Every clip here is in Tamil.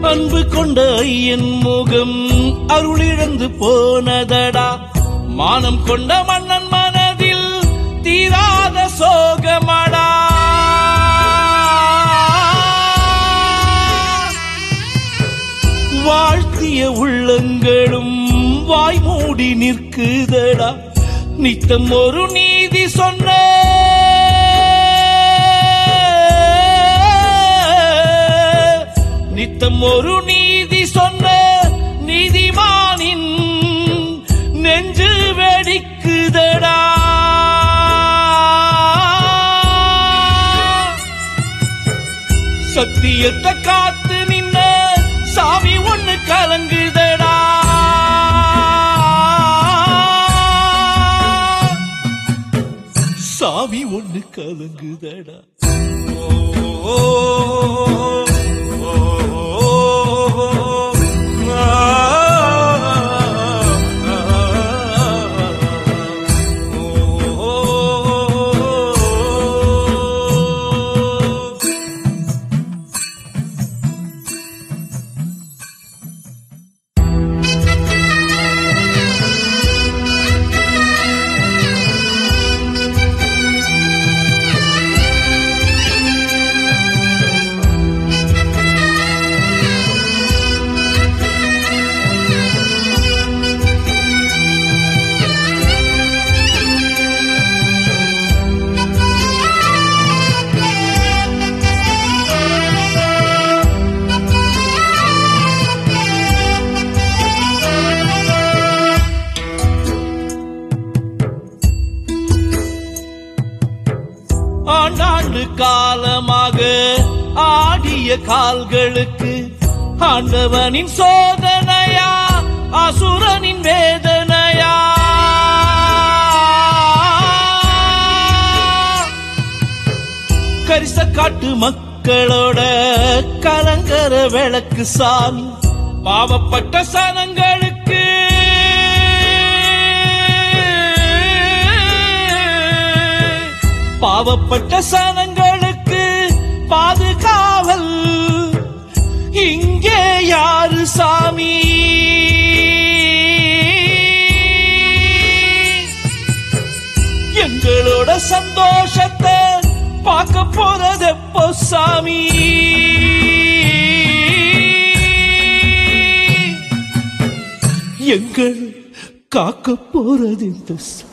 அன்பு கொண்ட ஐயன் முகம் அருளிழந்து போனதடா மானம் கொண்ட மன்னன் மனதில் தீராத சோகமடா வாழ்த்திய உள்ளங்களும் வாய் மூடி நிற்குதடா நித்தம் ஒரு நீதி சொன்ன நித்தம் ஒரு நீதி சொன்ன நீதிமானின் நெஞ்சு வெடிக்குதடா சத்தியத்தை காத்து நின்ன சாமி ஒண்ணு கலங்குதடா சாமி ஒண்ணு கலங்குதடா ஓ, ஓ, ஓ, ஓ ஆண்டாண்டு காலமாக ஆடிய கால்களுக்கு ஆண்டவனின் சோதனையா அசுரனின் வேதனையா கரிச காட்டு மக்களோட கலங்கர விளக்கு சாமி பாவப்பட்ட சனங்களுக்கு பாவப்பட்ட சனங்களுக்கு பாதுகாவல் இங்கே யாரு சாமி எங்களோட சந்தோஷத்தை பார்க்க போறது எப்போ சாமி எங்கள் காக்க போறது இந்த சா-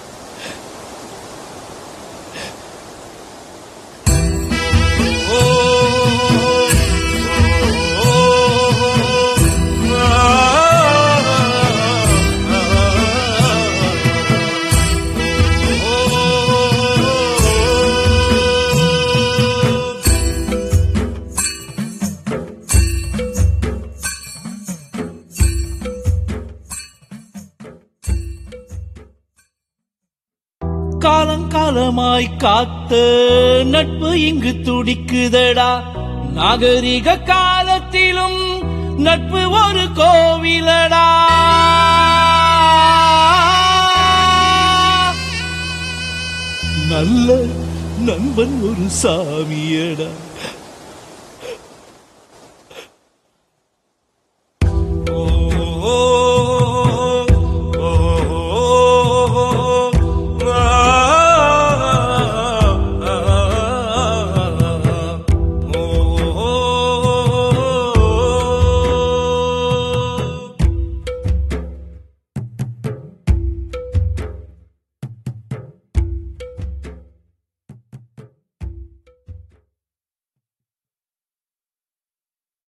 காலங்காலமாய் காத்த நட்பு இங்கு துடிக்குதடா நாகரிக காலத்திலும் நட்பு ஒரு கோவிலடா நல்ல நண்பன் ஒரு சாமியடா